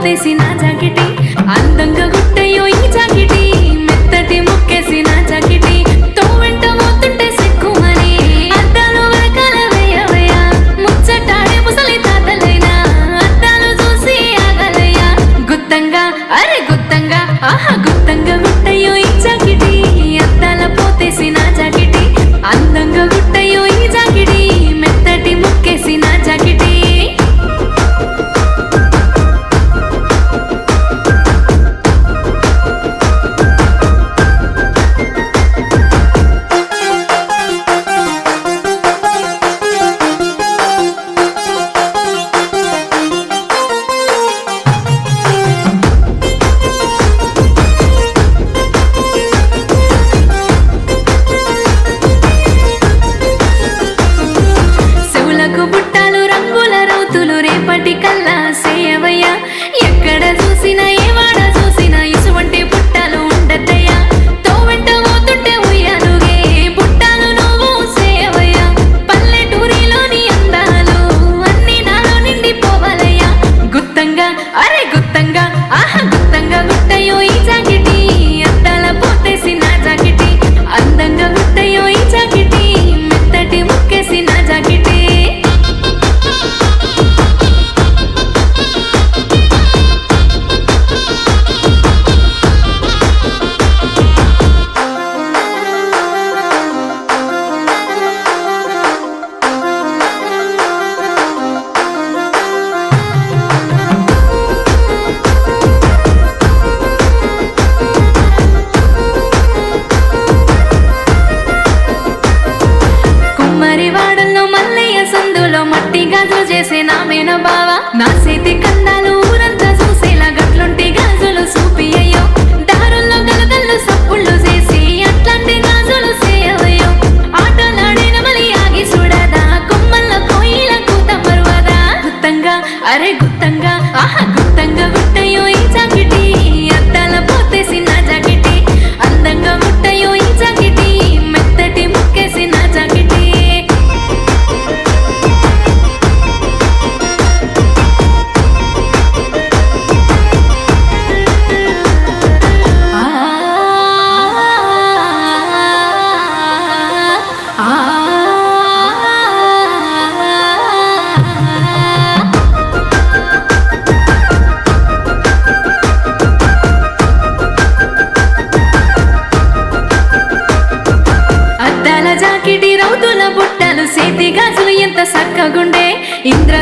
పోతేసి నా జాకెటి అందంగా గుట్టయో ఈ జాకెటి మెత్తటి ముక్కేసి నా జాకెటి తో వెంట పోతుంటే సిక్కుమని అద్దాలు వెనకాల వేయవయ్యా ముచ్చటాడే ముసలి తాతలైనా అద్దాలు చూసి ఆగలయ్యా గుత్తంగా అరే గుత్తంగా ఆహా గుత్తంగా గుట్టయో ఈ జాకెటి అద్దాల పోతేసి నా జాకెటి అందంగా గుట్టయో ఈ జాకెటి మెత్తటి ముక్కేసి నా జాకెటి చెవులకు బుట్టాలు రంగుల రౌతులు రేపటి కల్లా సేయవయ్యా ఎక్కడ చూసినా ఏ వాడ చూసినా ఇసువంటి బుట్టాలు ఉండద్దయ్యా తో వెంట పోతుంటే ఉయ్యాలుగే బుట్టాలు నువ్వు సేయవయ్యా పల్లెటూరిలోని అందాలు అన్ని నాలో నిండిపోవాలయ్యా గుత్తంగా అరే గుత్తంగా ఆహా గుత్తంగా గుట్టయో ఈ జాకెటి అద్దాల పోతేసి నా జాకెటి అందంగా గుట్టయో ఈ జాకెటి మెత్తటి ముక్కేసి నా జాకెటి కుమ్మరి వాడల్లో మల్లయ్య సందులో మట్టి గాజులు చేసే నా మేన బావ నా చేతి కందాలు ఊరంతా చూసేలా గట్లుంటి గాజులు చూపి అయ్యో దారుల్లో గలగల్లు సప్పుళ్ళు చేసి అట్లాంటి గాజులు చేయవయ్యో ఆటలాడిన మలి ఆగి చూడదా కొమ్మల్లో కోయిల కూత మరువదా గుత్తంగా అరే గుత్తంగా ఆహా గుత్తంగా గుట్టయో ఈ జాకెటి అద్దాల పోతేసి నా జాకెటి అందంగా గుట్టయో ఈ జాకెటి మెత్తటి ముక్కేసి నా జాకెటి ఆ ఆ అద్దాల జాకెటి రౌతుల బుట్టలు సేతి గాజులు ఎంత సక్కగుండే ఇంద్ర